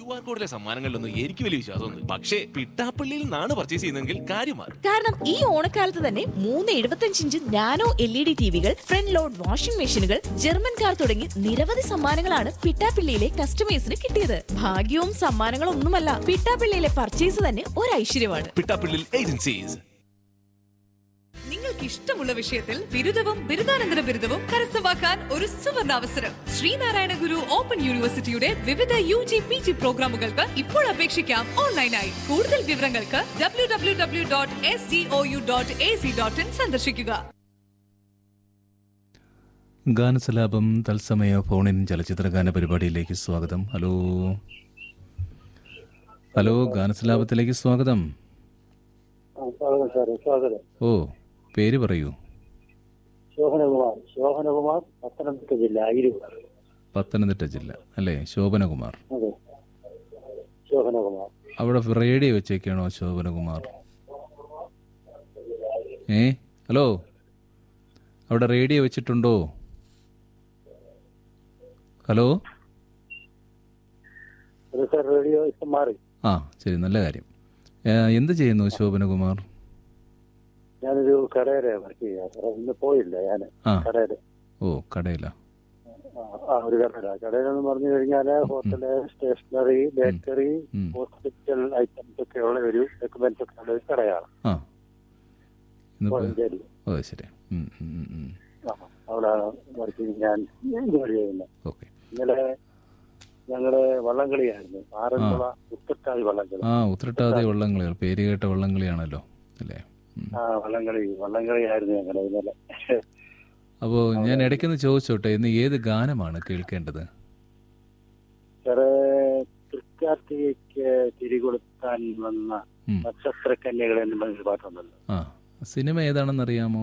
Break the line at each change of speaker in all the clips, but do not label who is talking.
Q R കോഡിലെ സമ്മാനങ്ങളിലൊന്നും എനിക്ക് വലിയ വിശ്വാസമൊന്നും പക്ഷേ പിട്ടാപ്പള്ളിയിൽ നിന്നാണ് പർച്ചേസ് ചെയ്യുന്നതെങ്കിൽ കാര്യം മാറും
കാരണം ഈ ഓണക്കാലത്ത് തന്നെ മൂന്ന് എഴുപത്തഞ്ച് inch nano L E D ടിവികൾ ഫ്രണ്ട് ലോഡ് വാഷിംഗ് മെഷീനുകൾ ജർമ്മൻ കാർ തുടങ്ങി നിരവധി സമ്മാനങ്ങളാണ് പിട്ടാപ്പിള്ളിയിലെ കസ്റ്റമേഴ്സിന് കിട്ടിയത് ഭാഗ്യവും സമ്മാനങ്ങളും ഒന്നുമല്ല പിട്ടാപ്പിള്ളിയിലെ പർച്ചേസ് തന്നെ ഒരു ഐശ്വര്യമാണ്
പിട്ടാപ്പള്ളിയിൽ ഏജൻസീസ്
നിങ്ങൾക്ക് ഇഷ്ടമുള്ള വിഷയത്തിൽ ബിരുദവും ബിരുദാനന്തര ബിരുദവും കരസ്ഥമാക്കാൻ ഒരു സുവർണ അവസരം ശ്രീനാരായണ ഗുരു ഓപ്പൺ യൂണിവേഴ്സിറ്റിയുടെ വിവിധ യു ജി പി ജി പ്രോഗ്രാമുകൾക്ക് ഇപ്പോൾ അപേക്ഷിക്കാം ഓൺലൈനായി കൂടുതൽ വിവരങ്ങൾക്ക് W W W dot S D O U dot A C dot in സന്ദർശിക്കുക
ഗാനസലാപം തത്സമയ ഫോണിൻ ചലച്ചിത്ര ഗാന പരിപാടിയിലേക്ക് സ്വാഗതം ഹലോ ഹലോ ഗാനസലാപത്തിലേക്ക് സ്വാഗതം
സ്വാഗതം സാറേ സ്വാഗതം
ഓ പേര് പറയൂ
ശോഭനകുമാർ ശോഭനകുമാർ പത്തനംതിട്ട ജില്ല അയിരൂർ
പത്തനംതിട്ട ജില്ല അല്ലേ ശോഭനകുമാർ
അതെ ശോഭനകുമാർ
അവിടെ റേഡിയോ വെച്ചേക്കാണോ ശോഭനകുമാർ ഏ ഹലോ അവിടെ റേഡിയോ വെച്ചിട്ടുണ്ടോ ഹലോ
അത് സാർ റേഡിയോ ഇപ്പം മാറി
ആ ശരി നല്ല കാര്യം ഏ, എന്ത് ചെയ്യുന്നു ശോഭനകുമാർ
ഞാനൊരു കടയിലെ വർക്ക് ചെയ്യാം സാർ ഇന്ന് പോയില്ല ഞാൻ
ആ
കടയിൽ
ഓ കടയില
ആ ഒരു കടയില കടയിലെന്ന് പറഞ്ഞു കഴിഞ്ഞാൽ ഹോട്ടല് സ്റ്റേഷനറി ബേക്കറി
ഉം.
ഹോസ്പിറ്റൽ ഐറ്റംസ് ഒക്കെ ഉള്ള ഒരു ഡോക്യുമെന്റ്സ് ഒക്കെ ഉള്ള ഒരു കടയാണ്
ആ ഇന്നിപ്പോ
കോഴഞ്ചേരി
ഓ ശരി ഉം, ഉം, ഉം, ഉം.
ആ അവിടെ വർക്ക് ചെയ്ത് ഞാൻ ജോലി ചെയ്യുന്നത്
ഓക്കെ
ഇന്നലെ ഞങ്ങള് വള്ളംകളിയായിരുന്നു ആറന്മുള ഉത്തട്ടാതി വള്ളംകളി
ആ ഉത്രട്ടാതി വള്ളംകളികൾ പേര് കേട്ട വള്ളംകളിയാണല്ലോ അല്ലേ ഉം.
ആ വള്ളംകളി വള്ളംകളിയായിരുന്നു ഞങ്ങളുടെ ഇന്നലെ
അപ്പോൾ ഞാൻ ഇടയ്ക്കൊന്ന് ചോദിച്ചോട്ടെ ഇന്ന് ഏത് ഗാനമാണ് കേൾക്കേണ്ടത്
സാറ് തൃക്കാർത്തികയ്ക്ക് തിരികൊടുത്താൻ വന്ന
ഉം.
നക്ഷത്രക്കന്യകൾ എന്ന് പറഞ്ഞൊരു പാട്ടുണ്ടല്ലോ
ആ സിനിമ ഏതാണെന്ന് അറിയാമോ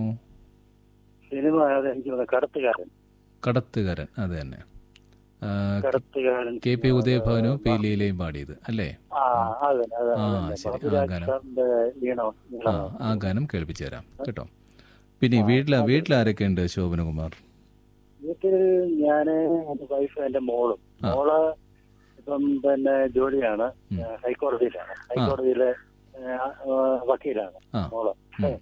സിനിമ അത് എനിക്ക് തോന്നുന്നു കടത്തുകാരൻ
കടത്തുകാരൻ അത് തന്നെ ആ,
കടത്തുകാരൻ
കെ പി ഉദയഭവനോ പി ലീലയും പാടിയത് അല്ലേ
ആ അത് തന്നെ, അത്
ആ,
തന്നെ.
ശരി. ആ,
ബാബുരാജ്
ഗാനം.
സാറിന്റെ ഈണം
ആ
ഈണം.
ആ ഗാനം കേൾപ്പിച്ചു തരാം കേട്ടോ പിന്നെ വീട്ടിൽ വീട്ടിലാരൊക്കെ ഉണ്ട് ശോഭനകുമാർ
വീട്ടിൽ ഞാന് എന്റെ വൈഫ് എന്റെ മോളും
ആ.
മോള് ഇപ്പം പിന്നെ ജോലിയാണ്
ഉം.
ഏഹ് ഹൈക്കോടതിയിലാണ് ഹൈക്കോടതിയിലെ ഏഹ്, ആ, വക്കീലാണ്
ആ
മോള്
ഉം.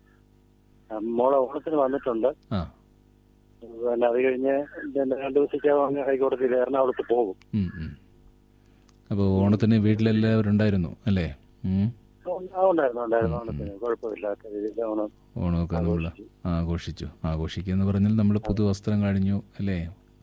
ആ, മോള് ഓണത്തിന് വന്നിട്ടുണ്ട്
ആ
പിന്നെ അത് കഴിഞ്ഞ് പിന്നെ രണ്ടു ദിവസത്തേക്ക് അങ്ങ് ഹൈക്കോടതിയിൽ എറണാകുളത്ത് പോകും
ഉം, ഉം. അപ്പോൾ ഓണത്തിന് വീട്ടിലെല്ലാവരും ഉണ്ടായിരുന്നു അല്ലേ ഉം.
ആ, ഉണ്ടായിരുന്നു ഉണ്ടായിരുന്നു ഓണത്തിന് കുഴപ്പമില്ലാത്ത രീതിയിൽ ഓണം
ഓണമൊക്കെ നമ്മൾ ആഘോഷിച്ചു ആഘോഷിക്കുക എന്ന് പറഞ്ഞാൽ നമ്മൾ പുതുവസ്ത്രം കഴിഞ്ഞു അല്ലേ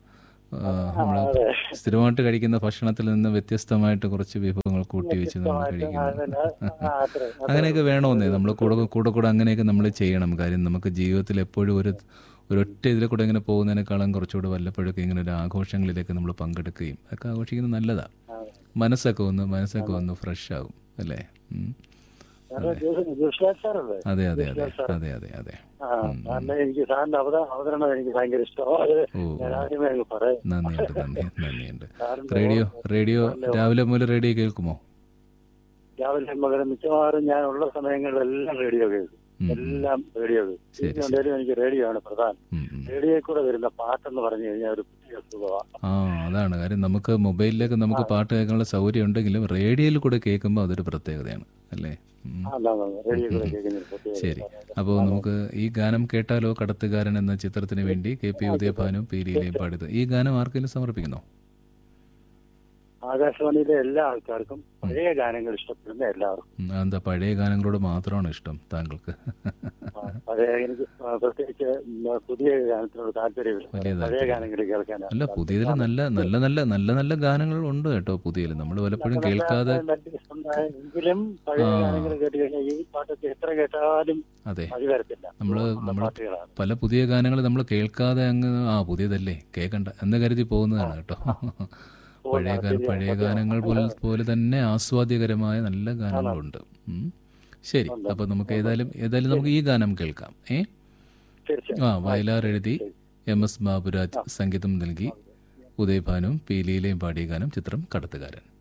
നമ്മൾ
അതെ.
സ്ഥിരമായിട്ട് കഴിക്കുന്ന ഭക്ഷണത്തിൽ നിന്ന് വ്യത്യസ്തമായിട്ട് കുറച്ച് വിഭവങ്ങൾ കൂട്ടി വെച്ച് നമ്മൾ
അതന്നെ,
കഴിക്കുന്നു
ആ, അത്രേ, അത്രേ.
അങ്ങനെയൊക്കെ വേണമെന്നേ നമ്മൾ കൂടെ കൂടെ കൂടെ അങ്ങനെയൊക്കെ നമ്മൾ ചെയ്യണം കാര്യം നമുക്ക് ജീവിതത്തിൽ എപ്പോഴും ഒരു ഒരൊറ്റ ഇതിൽ കൂടെ ഇങ്ങനെ പോകുന്നതിനേക്കാളും കുറച്ചുകൂടെ വല്ലപ്പോഴൊക്കെ ഇങ്ങനെ ഒരു ആഘോഷങ്ങളിലേക്ക് നമ്മൾ പങ്കെടുക്കുകയും അതൊക്കെ ആഘോഷിക്കുന്നത് നല്ലതാണ് മനസ്സൊക്കെ ഒന്ന് മനസ്സൊക്കെ ഒന്ന് ഫ്രഷ് ആകും അല്ലേ ഉം.
സാറ് ജോസ്- ജോഷിലാൽ സാറല്ലേ
അതെ അതെ അതെ അതെ അതെ അതെ
ആ സാറിന്റെ എനിക്ക് സാറിന്റെ അവത- അവതരണം എനിക്ക് ഭയങ്കര ഇഷ്ടമാണ്
ഓ
ഞാൻ ആദ്യമേ അങ്ങ് പറയാം
നന്ദിയുണ്ട് നന്ദി നന്ദിയുണ്ട്
സാറിന്റെ
റേഡിയോ റേഡിയോ രാവിലെ മുതൽ റേഡിയോ കേൾക്കുമോ
രാവിലെ മുതൽ മിക്കവാറും ഞാൻ ഉള്ള സമയങ്ങളിലെല്ലാം റേഡിയോ കേൾക്കും
ഉം, ഉം.
എല്ലാം റേഡിയോ കേൾക്കും
ശരി,
വീട്ടിലുണ്ടെങ്കിലും എനിക്ക് റേഡിയോ ആണ് പ്രധാനം
ഉം, ഉം.
റേഡിയോയിൽ കൂടെ വരുന്ന പാട്ടെന്ന് പറഞ്ഞു കഴിഞ്ഞാൽ ഒരു പ്രത്യേക സുഖമാണ്
ആ അതാണ് കാര്യം നമുക്ക് മൊബൈലിലേക്ക് നമുക്ക് പാട്ട് കേൾക്കാനുള്ള സൗകര്യം ഉണ്ടെങ്കിലും റേഡിയോയിൽ കൂടെ കേൾക്കുമ്പോൾ അതൊരു പ്രത്യേകതയാണ് അല്ലേ ഉം.
അതാണ് റേഡിയോ കൂടെ കേൾക്കുന്ന ഒരു പ്രത്യേക
ശരി അപ്പോൾ നമുക്ക് ഈ ഗാനം കേട്ടാലോ കടത്തുകാരൻ എന്ന ചിത്രത്തിന് വേണ്ടി കെ പി ഉദയഭാനും പി ലീലയും പാടിയത് ഈ ഗാനം ആർക്കെങ്കിലും സമർപ്പിക്കുന്നോ
ആകാശവാണിയിലെ എല്ലാ ആൾക്കാർക്കും പഴയ ഗാനങ്ങൾ ഇഷ്ടപ്പെടുന്ന എല്ലാവർക്കും
ഉം, അതെന്താ പഴയ ഗാനങ്ങളോട് മാത്രമാണ് ഇഷ്ടം താങ്കൾക്ക്
ആ, പഴയ എനിക്ക് ആ, പ്രത്യേകിച്ച് ഉം, പുതിയ ഗാനത്തിനോട് താല്പര്യമില്ല
വലിയ
പഴയ
താല്പര്യം.
ഗാനങ്ങൾ കേൾക്കാൻ
അല്ല പുതിയതിൽ നല്ല നല്ല നല്ല നല്ല നല്ല ഗാനങ്ങൾ ഉണ്ട് കേട്ടോ പുതിയതിൽ നമ്മൾ പലപ്പോഴും കേൾക്കാതെ
എങ്കിലും പഴയ
ആ.
ഗാനങ്ങൾ കേട്ട് കഴിഞ്ഞാൽ ഈ പാട്ടൊക്കെ എത്ര കേട്ടാലും
അതെ
മതി വരത്തില്ല
നമ്മള്
നല്ല
നമ്മള്
പാട്ടുകളാണ്
പല പുതിയ ഗാനങ്ങൾ നമ്മൾ കേൾക്കാതെ അങ്ങ് ആ പുതിയതല്ലേ കേൾക്കണ്ട എന്ന് കരുതി പോകുന്നതാണ് കേട്ടോ പഴയ ഗാന പഴയ ഗാനങ്ങൾ പോലെ പോലെ തന്നെ ആസ്വാദ്യകരമായ നല്ല ഗാനങ്ങളുണ്ട് ഉം. ശരി അപ്പൊ നമുക്ക് ഏതായാലും ഏതായാലും നമുക്ക് ഈ ഗാനം കേൾക്കാം ഏ
തീർച്ചയായും
ആ വയലാർ എഴുതി എം എസ് ബാബുരാജ് സംഗീതം നൽകി ഉദയഭാനും പി ലീലയും പാടിയ ഗാനം ചിത്രം കടത്തുകാരൻ